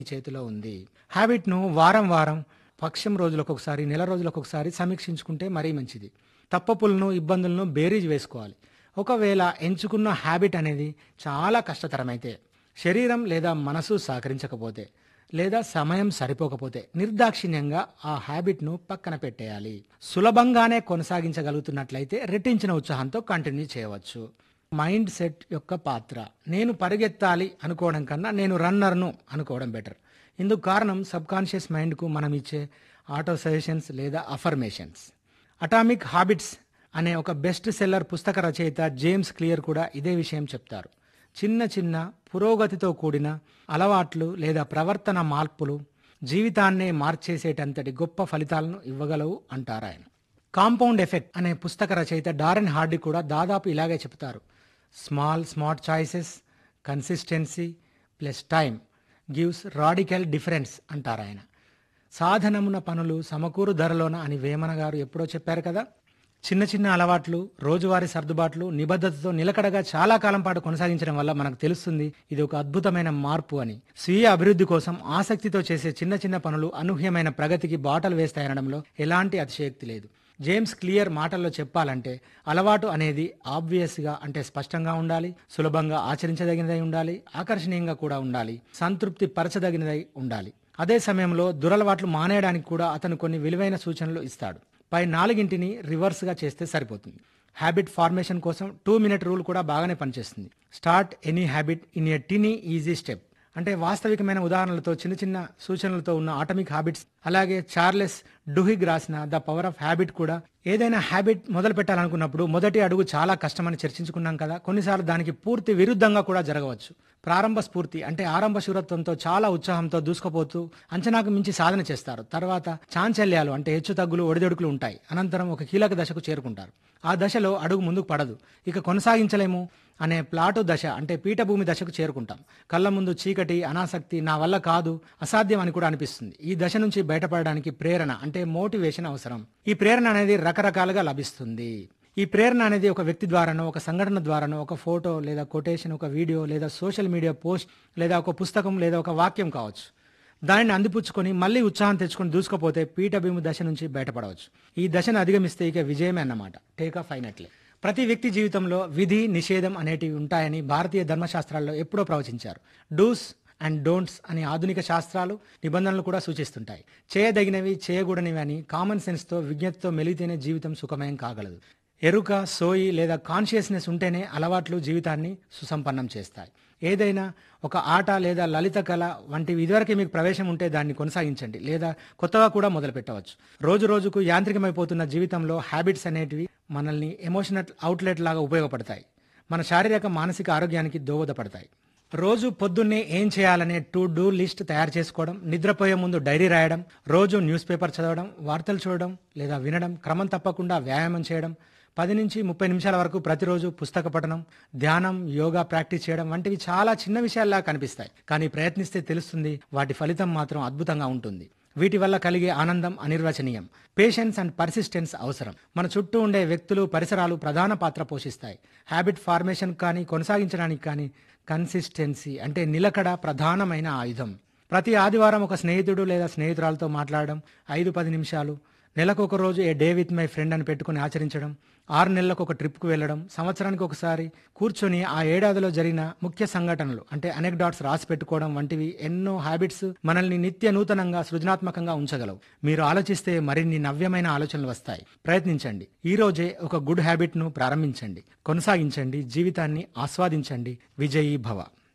మీ చేతిలో ఉంది హ్యాబిట్ను వారం వారం పక్షం రోజులకు ఒకసారి నెల రోజులకు ఒకసారి సమీక్షించుకుంటే మరీ మంచిది తప్పపులను ఇబ్బందులను బేరీజ్ వేసుకోవాలి ఒకవేళ ఎంచుకున్న హ్యాబిట్ అనేది చాలా కష్టతరమైతే శరీరం లేదా మనసు సహకరించకపోతే లేదా సమయం సరిపోకపోతే నిర్దాక్షిణ్యంగా ఆ హ్యాబిట్ను పక్కన పెట్టేయాలి సులభంగానే కొనసాగించగలుగుతున్నట్లయితే రెట్టించిన ఉత్సాహంతో కంటిన్యూ చేయవచ్చు మైండ్ సెట్ యొక్క పాత్ర నేను పరిగెత్తాలి అనుకోవడం కన్నా నేను రన్నర్ను అనుకోవడం బెటర్ ఇందుకు కారణం సబ్కాన్షియస్ మైండ్కు మనం ఇచ్చే ఆటో సజెషన్స్ లేదా అఫర్మేషన్స్ అటామిక్ హాబిట్స్ అనే ఒక బెస్ట్ సెల్లర్ పుస్తక రచయిత జేమ్స్ క్లియర్ కూడా ఇదే విషయం చెప్తారు చిన్న చిన్న పురోగతితో కూడిన అలవాట్లు లేదా ప్రవర్తన మార్పులు జీవితాన్నే మార్చేసేటంతటి గొప్ప ఫలితాలను ఇవ్వగలవు అంటారు ఆయన కాంపౌండ్ ఎఫెక్ట్ అనే పుస్తక రచయిత డారెన్ హార్డీ కూడా దాదాపు ఇలాగే చెప్తారు small smart choices consistency plus time gives radical difference అంటారు ఆయన సాధనమున పనులు సమకూరు ధరలోన అని వేమన గారు ఎప్పుడో చెప్పారు కదా చిన్న చిన్న అలవాట్లు రోజువారీ సర్దుబాట్లు నిబద్ధతతో నిలకడగా చాలా కాలం పాటు కొనసాగించడం వల్ల మనకు తెలుస్తుంది ఇది ఒక అద్భుతమైన మార్పు అని స్వీయ అభివృద్ధి కోసం ఆసక్తితో చేసే చిన్న చిన్న పనులు అనూహ్యమైన ప్రగతికి బాటలు వేస్తాయనడంలో ఎలాంటి అతిశయోక్తి లేదు జేమ్స్ క్లియర్ మాటల్లో చెప్పాలంటే అలవాటు అనేది ఆబ్వియస్గా అంటే స్పష్టంగా ఉండాలి సులభంగా ఆచరించదగినదై ఉండాలి ఆకర్షణీయంగా కూడా ఉండాలి సంతృప్తి పరచదగినదై ఉండాలి అదే సమయంలో దురలవాట్లు మానేయడానికి కూడా అతను కొన్ని విలువైన సూచనలు ఇస్తాడు పై నాలుగింటిని రివర్స్గా చేస్తే సరిపోతుంది హ్యాబిట్ ఫార్మేషన్ కోసం టూ మినిట్ రూల్ కూడా బాగానే పనిచేస్తుంది start any habit in a tiny easy step అంటే వాస్తవికమైన ఉదాహరణలతో చిన్న చిన్న సూచనలతో ఉన్న ఆటమిక్ హ్యాబిట్స్ అలాగే చార్లెస్ డుహిగ్ రాసిన ద పవర్ ఆఫ్ హ్యాబిట్ కూడా ఏదైనా హ్యాబిట్ మొదలు పెట్టాలనుకున్నప్పుడు మొదటి అడుగు చాలా కష్టమని చర్చించుకున్నాం కదా కొన్నిసార్లు దానికి పూర్తి విరుద్ధంగా కూడా జరగవచ్చు ప్రారంభ స్ఫూర్తి అంటే ఆరంభ శూరత్వంతో చాలా ఉత్సాహంతో దూసుకుపోతూ అంచనాకు మించి సాధన చేస్తారు తర్వాత చాంచల్యాలు అంటే హెచ్చు తగ్గులు ఒడిదొడుకులు ఉంటాయి అనంతరం ఒక కీలక దశకు చేరుకుంటారు ఆ దశలో అడుగు ముందుకు పడదు ఇక కొనసాగించలేము అనే ప్లాటు దశ అంటే పీఠభూమి దశకు చేరుకుంటాం కళ్ళ ముందు చీకటి అనాసక్తి నా వల్ల కాదు అసాధ్యం అని కూడా అనిపిస్తుంది ఈ దశ నుంచి బయటపడడానికి ప్రేరణ అంటే మోటివేషన్ అవసరం ఈ ప్రేరణ అనేది రకరకాలుగా లభిస్తుంది ఈ ప్రేరణ అనేది ఒక వ్యక్తి ద్వారానో ఒక సంఘటన ద్వారానో ఒక ఫోటో లేదా కొటేషన్ ఒక వీడియో లేదా సోషల్ మీడియా పోస్ట్ లేదా ఒక పుస్తకం లేదా ఒక వాక్యం కావచ్చు దానిని అందిపుచ్చుకొని మళ్ళీ ఉత్సాహం తెచ్చుకొని దూసుకుపోతే పీఠభూమి దశ నుంచి బయటపడవచ్చు ఈ దశను అధిగమిస్తే ఇక విజయమే అన్నమాట టేక్ ఆఫ్ అయినట్లే ప్రతి వ్యక్తి జీవితంలో విధి నిషేధం అనేటివి ఉంటాయని భారతీయ ధర్మశాస్త్రాల్లో ఎప్పుడో ప్రవచించారు డూస్ అండ్ డోంట్స్ అనే ఆధునిక శాస్త్రాలు నిబంధనలు కూడా సూచిస్తుంటాయి చేయదగినవి చేయకూడనివి అని కామన్ సెన్స్తో విజ్ఞతతో మెలిగితేనే జీవితం సుఖమయం కాగలదు ఎరుక సోయి లేదా కాన్షియస్నెస్ ఉంటేనే అలవాట్లు జీవితాన్ని సుసంపన్నం చేస్తాయి ఏదైనా ఒక ఆట లేదా లలిత కళ వంటివి ఇదివరకే మీకు ప్రవేశం ఉంటే దాన్ని కొనసాగించండి లేదా కొత్తగా కూడా మొదలు పెట్టవచ్చు రోజు రోజుకు యాంత్రికమైపోతున్న జీవితంలో హ్యాబిట్స్ అనేటివి మనల్ని ఎమోషనల్ అవుట్లెట్ లాగా ఉపయోగపడతాయి మన శారీరక మానసిక ఆరోగ్యానికి దోహదపడతాయి రోజు పొద్దున్నే ఏం చేయాలనే టు డూ లిస్ట్ తయారు చేసుకోవడం నిద్రపోయే ముందు డైరీ రాయడం రోజు న్యూస్ పేపర్ చదవడం వార్తలు చూడడం లేదా వినడం క్రమం తప్పకుండా వ్యాయామం చేయడం పది నుంచి ముప్పై నిమిషాల వరకు ప్రతిరోజు పుస్తక పఠనం ధ్యానం యోగా ప్రాక్టీస్ చేయడం వంటివి చాలా చిన్న విషయాల్లా కనిపిస్తాయి కానీ ప్రయత్నిస్తే తెలుస్తుంది వాటి ఫలితం మాత్రం అద్భుతంగా ఉంటుంది వీటి వల్ల కలిగే ఆనందం అనిర్వచనీయం పేషెన్స్ అండ్ పర్సిస్టెన్స్ అవసరం మన చుట్టూ ఉండే వ్యక్తులు పరిసరాలు ప్రధాన పాత్ర పోషిస్తాయి హ్యాబిట్ ఫార్మేషన్ కానీ కొనసాగించడానికి కానీ కన్సిస్టెన్సీ అంటే నిలకడ ప్రధానమైన ఆయుధం ప్రతి ఆదివారం ఒక స్నేహితుడు లేదా స్నేహితురాలతో మాట్లాడడం ఐదు పది నిమిషాలు నెలకు ఒక రోజు a day with my friend అని పెట్టుకుని ఆచరించడం ఆరు నెలలకు ఒక ట్రిప్కు వెళ్ళడం సంవత్సరానికి ఒకసారి కూర్చొని ఆ ఏడాదిలో జరిగిన ముఖ్య సంఘటనలు అంటే అనెక్డాట్స్ రాసి పెట్టుకోవడం వంటివి ఎన్నో హ్యాబిట్స్ మనల్ని నిత్య నూతనంగా సృజనాత్మకంగా ఉంచగలవు మీరు ఆలోచిస్తే మరిన్ని నవ్యమైన ఆలోచనలు వస్తాయి ప్రయత్నించండి ఈ రోజే ఒక గుడ్ హ్యాబిట్ను ప్రారంభించండి కొనసాగించండి జీవితాన్ని ఆస్వాదించండి విజయీ భవ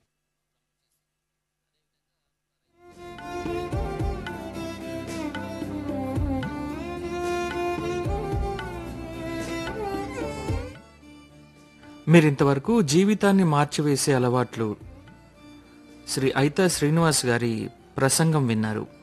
మీరింతవరకు జీవితాన్ని మార్చివేసే అలవాట్లు శ్రీ ఐతా శ్రీనివాస్ గారి ప్రసంగం విన్నారు